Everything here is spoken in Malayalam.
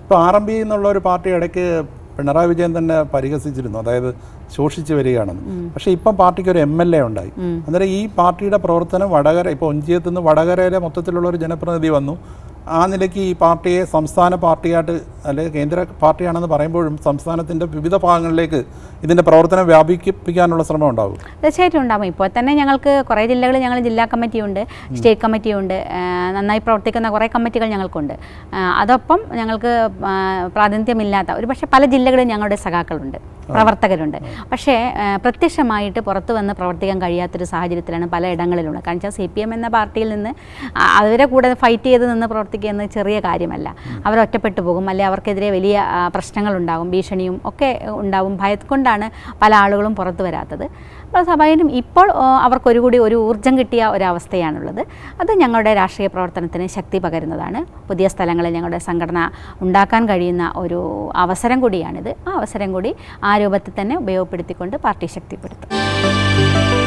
ഇപ്പോൾ ആർ എം പി എന്നുള്ള ഒരു പാർട്ടി ഇടയ്ക്ക് പിണറായി വിജയൻ തന്നെ പരിഹസിച്ചിരുന്നു അതായത് ശോഷിച്ചു വരികയാണെന്ന് പക്ഷേ ഇപ്പം പാർട്ടിക്ക് ഒരു എം എൽ എ ഉണ്ടായി അന്നേരം ഈ പാർട്ടിയുടെ പ്രവർത്തനം വടകര ഇപ്പോൾ ഒഞ്ചിയത്ത് നിന്ന് വടകരയിലെ മൊത്തത്തിലുള്ള ഒരു ജനപ്രതിനിധി വന്നു ആ നിലയ്ക്ക് ഈ പാർട്ടിയെ സംസ്ഥാന പാർട്ടിയായിട്ട് അല്ലെങ്കിൽ കേന്ദ്ര പാർട്ടിയാണെന്ന് പറയുമ്പോഴും സംസ്ഥാനത്തിൻ്റെ വിവിധ ഭാഗങ്ങളിലേക്ക് ഇതിൻ്റെ പ്രവർത്തനം വ്യാപിപ്പിക്കാനുള്ള ശ്രമം ഉണ്ടാവും തീർച്ചയായിട്ടും ഉണ്ടാകും ഇപ്പോൾ തന്നെ ഞങ്ങൾക്ക് കുറേ ജില്ലകളിൽ ഞങ്ങൾ ജില്ലാ കമ്മിറ്റിയുണ്ട് സ്റ്റേറ്റ് കമ്മിറ്റിയുണ്ട് ആ, നന്നായി പ്രവർത്തിക്കുന്ന കുറേ കമ്മിറ്റികൾ ഞങ്ങൾക്കുണ്ട് ആ, അതോടൊപ്പം ഞങ്ങൾക്ക് ആ, പ്രാതിനിധ്യമില്ലാത്ത ഒരു പക്ഷേ പല ജില്ലകളിലും ഞങ്ങളുടെ സഖാക്കളുണ്ട് പ്രവർത്തകരുണ്ട് പക്ഷേ ആ, പ്രത്യക്ഷമായിട്ട് പുറത്തു വന്ന് പ്രവർത്തിക്കാൻ കഴിയാത്തൊരു സാഹചര്യത്തിലാണ് പല ഇടങ്ങളിലുള്ളത് കാരണം വെച്ചാൽ സി പി എം എന്ന പാർട്ടിയിൽ നിന്ന് ആ, അവരെ കൂടെ ഫൈറ്റ് ചെയ്ത് നിന്ന് പ്രവർത്തിക്കുക എന്നത് ചെറിയ കാര്യമല്ല അവർ ഒറ്റപ്പെട്ടു പോകും അല്ലെങ്കിൽ അവർക്കെതിരെ വലിയ ആ, പ്രശ്നങ്ങളുണ്ടാകും ഭീഷണിയും ഒക്കെ ഉണ്ടാവും ഭയക്കൊണ്ടാണ് പല ആളുകളും പുറത്തു വരാത്തത് അപ്പോൾ സ്വാഭാവികം ഇപ്പോൾ ആ, അവർക്കൊരു കൂടി ഒരു ഊർജ്ജം കിട്ടിയ ഒരവസ്ഥയാണുള്ളത് അത് ഞങ്ങളുടെ രാഷ്ട്രീയ പ്രവർത്തനത്തിന് ശക്തി പകരുന്നതാണ് പുതിയ സ്ഥലങ്ങളിൽ ഞങ്ങളുടെ സംഘടന ഉണ്ടാക്കാൻ കഴിയുന്ന ഒരു അവസരം കൂടിയാണിത് ആ അവസരം കൂടി ആ രൂപത്തിൽ തന്നെ ഉപയോഗപ്പെടുത്തിക്കൊണ്ട് പാർട്ടി ശക്തിപ്പെടുത്തും